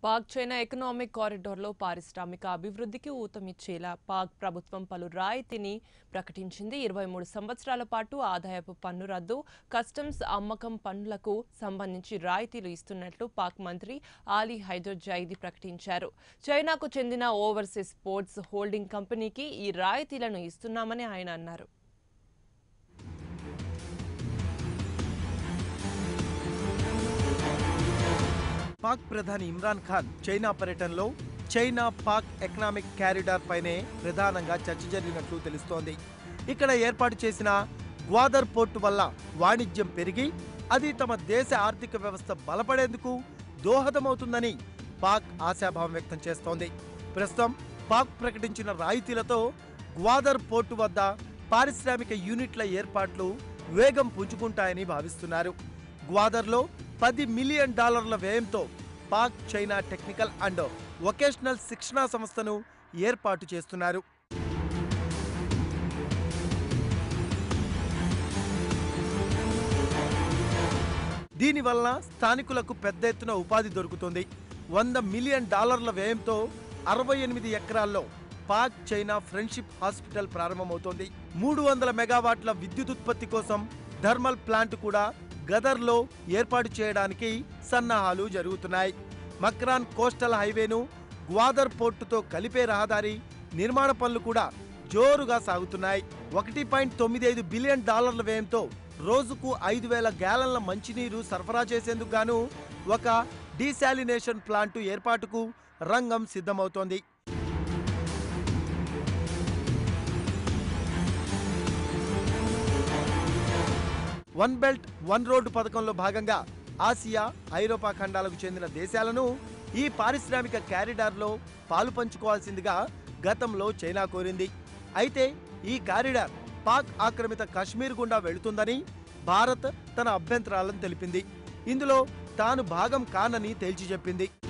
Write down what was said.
Pak China economic కారిడార్లో పారిశ్రామిక అభివృద్ధికి ఊతమిచ్చేలా పాక్ ప్రభుత్వం పలు రాయితీని ప్రకటించింది ఇరవై మూడు సంవత్సరాల పాటు ఆదాయపు పన్ను రద్దు కస్టమ్స్ అమ్మకం పన్నులకు సంబంధించి రాయితీలు ఇస్తున్నట్లు పాక్ మంత్రి ఆలీ హైదర్ జైదీ ప్రకటించారు చైనాకు చెందిన ఓవర్సీస్ స్పోర్ట్స్ హోల్డింగ్ కంపెనీకి ఈ రాయితీలను ఇస్తున్నామని ఆయన అన్నారు పాక్ ప్రధాని ఇమ్రాన్ ఖాన్ చైనా పర్యటనలో చైనా పాక్ ఎకనామిక్ క్యారిడార్ పైనే ప్రధానంగా చర్చ జరిగినట్లు తెలుస్తోంది ఇక్కడ ఏర్పాటు చేసిన గ్వాదర్ పోర్టు వల్ల వాణిజ్యం పెరిగి అది తమ దేశ ఆర్థిక వ్యవస్థ బలపడేందుకు దోహదమవుతుందని పాక్ ఆశాభావం వ్యక్తం చేస్తోంది ప్రస్తుతం పాక్ ప్రకటించిన రాయితీలతో గ్వాదర్ పోర్టు వద్ద పారిశ్రామిక యూనిట్ల ఏర్పాట్లు వేగం పుంజుకుంటాయని భావిస్తున్నారు గ్వాదర్లో పది మిలియన్ డాలర్ల వ్యయంతో Pak China technical and vocational శిక్షణా సంస్థను ఏర్పాటు చేస్తున్నారు దీనివల్ల స్థానికులకు పెద్ద ఎత్తున ఉపాధి దొరుకుతుంది వంద మిలియన్ డాలర్ల వ్యయంతో అరవై ఎనిమిది ఎకరాల్లో పాక్ చైనా ఫ్రెండ్షిప్ హాస్పిటల్ ప్రారంభమవుతోంది మూడు వందల మెగావాట్ల విద్యుత్ ఉత్పత్తి కోసం థర్మల్ ప్లాంట్ కూడా గదర్లో ఏర్పాటు చేయడానికి సన్నాహాలు జరుగుతున్నాయి మక్రాన్ కోస్టల్ హైవేను గ్వాదర్ పోర్టుతో కలిపే రహదారి నిర్మాణ పనులు కూడా జోరుగా సాగుతున్నాయి ఒకటి పాయింట్ తొమ్మిది ఐదు బిలియన్ డాలర్ల వ్యయంతో రోజుకు ఐదు వేల గ్యాలన్ల మంచినీరు సరఫరా చేసేందుకు గాను ఒక డీశాలినేషన్ ప్లాంటు ఏర్పాటుకు రంగం సిద్ధమవుతోంది వన్ బెల్ట్ వన్ రోడ్డు పథకంలో భాగంగా ఆసియా ఐరోపా ఖండాలకు చెందిన దేశాలను ఈ పారిశ్రామిక క్యారిడార్లో పాలు పంచుకోవాల్సిందిగా గతంలో చైనా కోరింది అయితే ఈ కారిడార్ పాక్ ఆక్రమిత కశ్మీర్ గుండా వెళుతుందని భారత్ తన అభ్యంతరాలను తెలిపింది ఇందులో తాను భాగం కానని తేల్చి చెప్పింది